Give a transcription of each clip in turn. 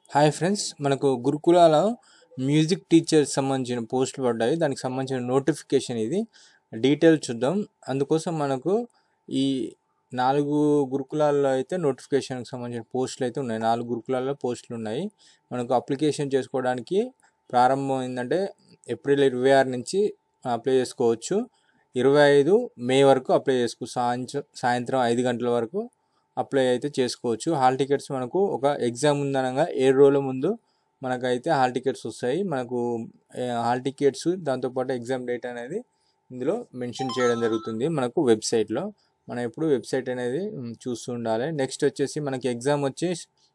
hi friends మనకు గురుకులాలో music teacher సంబంధించిన పోస్టులు పడ్డాయి దానికి సంబంధించిన నోటిఫికేషన్ ఇది డీటెయిల్ చూద్దాం అందుకోసం మనకు ఈ నాలుగు గురుకులాల్లో అయితే నోటిఫికేషన్కి సంబంధించిన పోస్టులు అయితే ఉన్నాయి నాలుగు గురుకులాల్లో పోస్టులు ఉన్నాయి మనకు అప్లికేషన్ చేసుకోవడానికి ప్రారంభం ఏంటంటే ఏప్రిల్ ఇరవై ఆరు నుంచి అప్లై చేసుకోవచ్చు ఇరవై ఐదు మే వరకు అప్లై చేసుకోవచ్చు సాయంత్రం సాయంత్రం ఐదు గంటల వరకు అప్లై అయితే చేసుకోవచ్చు హాల్ టికెట్స్ మనకు ఒక ఎగ్జామ్ ఉందనగా ఏడు రోజుల ముందు మనకైతే హాల్ టికెట్స్ వస్తాయి మనకు ఏ, హాల్ టికెట్స్ దాంతోపాటు ఎగ్జామ్ డేట్ అనేది ఇందులో మెన్షన్ చేయడం జరుగుతుంది మనకు వెబ్సైట్లో మనం ఎప్పుడు వెబ్సైట్ అనేది మ్, చూస్తూ ఉండాలి నెక్స్ట్ వచ్చేసి మనకి ఎగ్జామ్ వచ్చి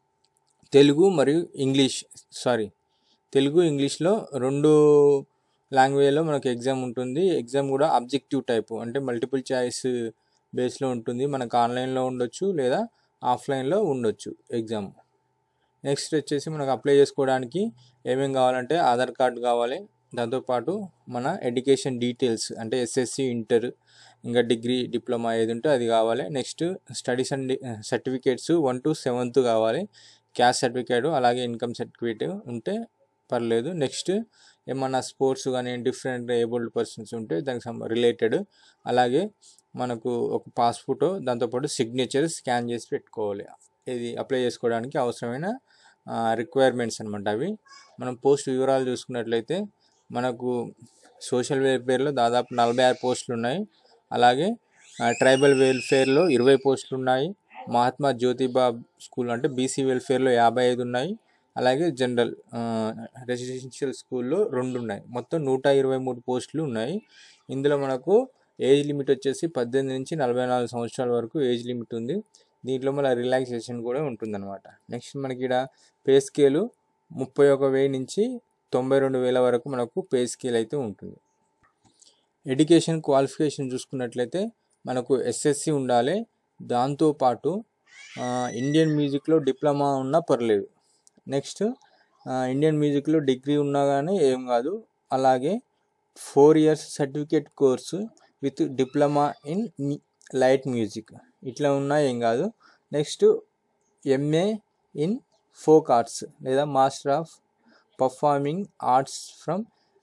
తెలుగు మరియు ఇంగ్లీష్ సారీ తెలుగు ఇంగ్లీష్లో రెండు లాంగ్వేజ్లో మనకు ఎగ్జామ్ ఉంటుంది ఎగ్జామ్ కూడా అబ్జెక్టివ్ టైప్ అంటే మల్టిపుల్ చాయిస్ బేస్లో ఉంటుంది మనకు ఆన్లైన్లో ఉండొచ్చు లేదా ఆఫ్లైన్లో ఉండొచ్చు ఎగ్జామ్ నెక్స్ట్ వచ్చేసి మనకు అప్లై చేసుకోవడానికి ఏమేం కావాలంటే ఆధార్ కార్డు కావాలి దాంతోపాటు మన ఎడ్యుకేషన్ డీటెయిల్స్ అంటే ఎస్ఎస్సి ఇంటర్ ఇంకా డిగ్రీ డిప్లొమా ఏది ఉంటే అది కావాలి next studies and certificates one to seventh కావాలి క్యాస్ట్ సర్టిఫికేట్ అలాగే ఇన్కమ్ సర్టిఫికేట్ ఉంటే పర్లేదు నెక్స్ట్ ఏమన్నా స్పోర్ట్స్ కానీ డిఫరెంట్ ఏబుల్డ్ పర్సన్స్ ఉంటే దానికి సంబ రిలేటెడ్ అలాగే మనకు ఒక పాస్పోర్ట్ దాంతోపాటు సిగ్నేచర్ స్కాన్ చేసి పెట్టుకోవాలి ఇది అప్లై చేసుకోవడానికి అవసరమైన రిక్వైర్మెంట్స్ అనమాట అవి మనం పోస్ట్ వివరాలు చూసుకున్నట్లయితే మనకు సోషల్ వెల్ఫేర్లో దాదాపు నలభై ఆరు పోస్టులు ఉన్నాయి అలాగే ట్రైబల్ వెల్ఫేర్లో ఇరవై పోస్టులు ఉన్నాయి మహాత్మా జ్యోతిబా స్కూల్ అంటే బీసీ వెల్ఫేర్లో యాభై ఐదు ఉన్నాయి అలాగే జనరల్ రెసిడెన్షియల్ స్కూల్లో రెండు ఉన్నాయి మొత్తం నూట ఇరవై మూడు పోస్టులు ఉన్నాయి ఇందులో మనకు ఏజ్ లిమిట్ వచ్చేసి పద్దెనిమిది నుంచి నలభై నాలుగు సంవత్సరాల వరకు ఏజ్ లిమిట్ ఉంది దీంట్లో మళ్ళీ రిలాక్సేషన్ కూడా ఉంటుందన్నమాట నెక్స్ట్ మనకి ఇక్కడ పే స్కేలు ముప్పై ఒక వెయ్యి నుంచి తొంభై రెండు వేల వరకు మనకు పే స్కేల్ అయితే ఉంటుంది ఎడ్యుకేషన్ క్వాలిఫికేషన్ చూసుకున్నట్లయితే మనకు ఎస్ఎస్సి ఉండాలి దాంతోపాటు ఆ, ఇండియన్ మ్యూజిక్లో డిప్లొమా ఉన్నా పర్లేదు నెక్స్ట్ ఆ, ఇండియన్ మ్యూజిక్లో డిగ్రీ ఉన్నా కానీ ఏం కాదు అలాగే four years certificate course with diploma in light music ఇట్లా ఉన్నా ఏం కాదు next MA in folk arts లేదా master of performing arts from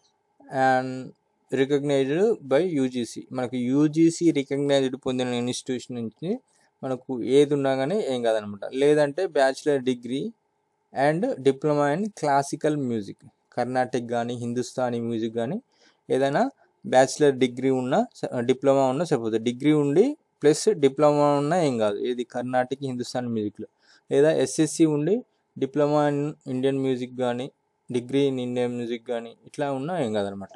and recognised by UGC మనకు యూజీసీ రికగ్నైజ్డ్ పొందిన ఇన్స్టిట్యూషన్ నుంచి మనకు ఏది ఉన్నా కానీ ఏం కాదనమాట లేదంటే bachelor degree and diploma in classical music Carnatic కానీ హిందుస్థానీ మ్యూజిక్ కానీ ఏదైనా బ్యాచిలర్ డిగ్రీ ఉన్న డిప్లొమా ఉన్న సరిపోతుంది డిగ్రీ ఉండి ప్లస్ డిప్లొమా ఉన్న ఏం కాదు ఏది కర్ణాటిక్ హిందుస్థానీ మ్యూజిక్లో లేదా ఎస్ఎస్సి ఉండి డిప్లొమా ఇన్ ఇండియన్ మ్యూజిక్ కానీ డిగ్రీ ఇన్ ఇండియన్ మ్యూజిక్ కానీ ఇట్లా ఉన్నా ఏం కాదనమాట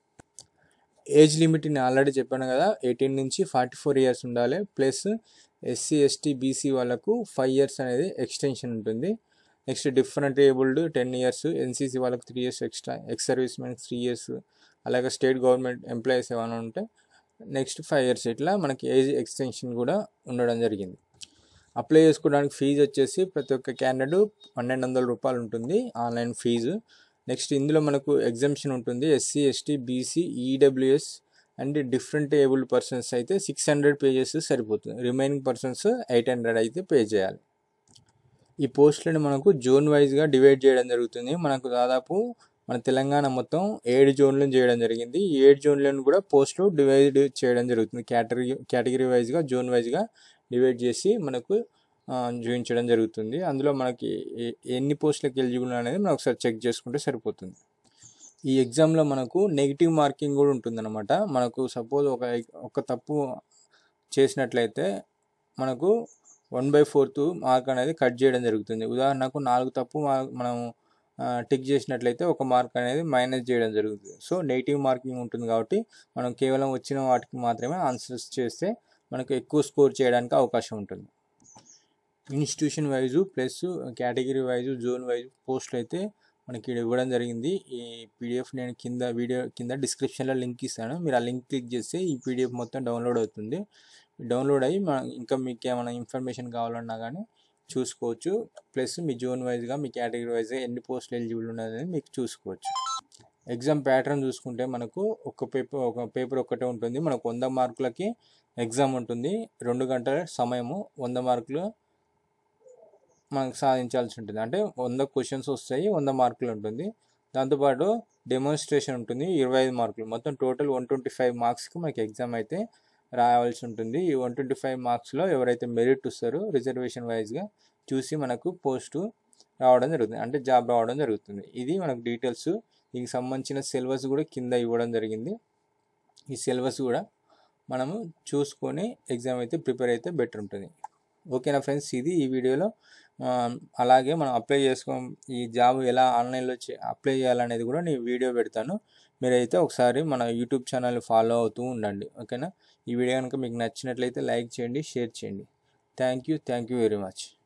ఏజ్ లిమిట్ నేను ఆల్రెడీ చెప్పాను కదా ఎయిటీన్ నుంచి ఫార్టీ ఫోర్ ఇయర్స్ ఉండాలి ప్లస్ ఎస్సీ ఎస్టీ బీసీ వాళ్ళకు ఫైవ్ ఇయర్స్ అనేది ఎక్స్టెన్షన్ ఉంటుంది next different abled ten years NCC వాళ్ళకి three years extra ex service men's three years అలాగే స్టేట్ గవర్నమెంట్ ఎంప్లాయీస్ ఏమైనా ఉంటే నెక్స్ట్ ఫైవ్ ఇయర్స్ ఇట్లా మనకి ఏజ్ ఎక్స్టెన్షన్ కూడా ఉండడం జరిగింది అప్లై చేసుకోవడానికి ఫీజు వచ్చేసి ప్రతి ఒక్క క్యాండిడేట్ పన్నెండు వందల రూపాయలు ఉంటుంది ఆన్లైన్ ఫీజు నెక్స్ట్ ఇందులో మనకు ఎగ్జామ్షన్ ఉంటుంది SC ST BC EWS and different abled persons అయితే సిక్స్ హండ్రెడ్ పే చేస్తే సరిపోతుంది రిమైనింగ్ పర్సన్స్ ఎయిట్ హండ్రెడ్ అయితే పే చేయాలి ఈ పోస్టులను మనకు జోన్ వైజ్గా డివైడ్ చేయడం జరుగుతుంది మనకు దాదాపు మన తెలంగాణ మొత్తం ఏడు జోన్లను చేయడం జరిగింది ఈ ఏడు జోన్లను కూడా పోస్టులు డివైడ్ చేయడం జరుగుతుంది కేటగిరీ కేటగిరీ వైజ్గా జోన్ వైజ్గా డివైడ్ చేసి మనకు ఆ, చూపించడం జరుగుతుంది అందులో మనకి ఏ- ఎన్ని పోస్టులకు ఎలిజిబుల్ అనేది మనం ఒకసారి చెక్ చేసుకుంటే సరిపోతుంది ఈ ఎగ్జామ్లో మనకు నెగిటివ్ మార్కింగ్ కూడా ఉంటుందన్నమాట మనకు సపోజ్ ఒక ఒక తప్పు చేసినట్లయితే మనకు వన్ బై ఫోర్త్ మార్క్ అనేది కట్ చేయడం జరుగుతుంది ఉదాహరణకు నాలుగు తప్పు మా- మనం టిక్ చేసినట్లయితే ఒక మార్క్ అనేది మైనస్ చేయడం జరుగుతుంది సో నెగిటివ్ మార్కింగ్ ఉంటుంది కాబట్టి మనం కేవలం వచ్చిన వాటికి మాత్రమే ఆన్సర్స్ చేస్తే మనకు ఎక్కువ స్కోర్ చేయడానికి అవకాశం ఉంటుంది institution wise plus category wise zone wise పోస్టులు అయితే మనకి ఇక్కడ ఇవ్వడం జరిగింది ఈ పీడిఎఫ్ నేను కింద వీడియో కింద డిస్క్రిప్షన్లో లింక్ ఇస్తాను మీరు ఆ లింక్ క్లిక్ చేస్తే ఈ పీడిఎఫ్ మొత్తం డౌన్లోడ్ అవుతుంది డౌన్లోడ్ అయ్యి మన ఇంకా మీకు ఏమైనా ఇన్ఫర్మేషన్ కావాలన్నా కానీ చూసుకోవచ్చు ప్లస్ మీ జోన్ వైజ్గా మీ కేటగిరీ వైజ్గా ఎన్ని పోస్టులు ఎలిజిబుల్ ఉన్నది మీకు చూసుకోవచ్చు ఎగ్జామ్ ప్యాటర్న్ చూసుకుంటే మనకు ఒక పేపర్ ఒక పేపర్ ఒక్కటే ఉంటుంది మనకు వంద మార్కులకి ఎగ్జామ్ ఉంటుంది రెండు గంటల సమయము వంద మార్కులు మనకు సాధించాల్సి ఉంటుంది అంటే వంద క్వశ్చన్స్ వస్తాయి వంద మార్కులు ఉంటుంది దాంతోపాటు డెమోన్స్ట్రేషన్ ఉంటుంది ఇరవై ఐదు మార్కులు మొత్తం టోటల్ వన్ ట్వంటీ ఫైవ్ మార్క్స్కి మనకి ఎగ్జామ్ అయితే రాయాల్సి ఉంటుంది ఈ వన్ ట్వంటీ ఫైవ్ మార్క్స్లో ఎవరైతే మెరిట్ వస్తారో రిజర్వేషన్ వైజ్గా చూసి మనకు పోస్టు రావడం జరుగుతుంది అంటే జాబ్ రావడం జరుగుతుంది ఇది మనకు డీటెయిల్స్ దీనికి సంబంధించిన సిలబస్ కూడా కింద ఇవ్వడం జరిగింది ఈ సిలబస్ కూడా మనము చూసుకొని ఎగ్జామ్ అయితే ప్రిపేర్ అయితే బెటర్ ఉంటుంది ఓకేనా ఫ్రెండ్స్ ఇది ఈ వీడియోలో ఆ, అలాగే మనం అప్లై చేసుకో ఈ జాబ్ ఎలా ఆన్లైన్లో చే- అప్లై చేయాలనేది కూడా నేను వీడియో పెడతాను మీరైతే ఒకసారి మన యూట్యూబ్ ఛానల్ ఫాలో అవుతూ ఉండండి ఓకేనా ఈ వీడియో కనుక మీకు నచ్చినట్లయితే లైక్ చేయండి షేర్ చేయండి thank you thank you very much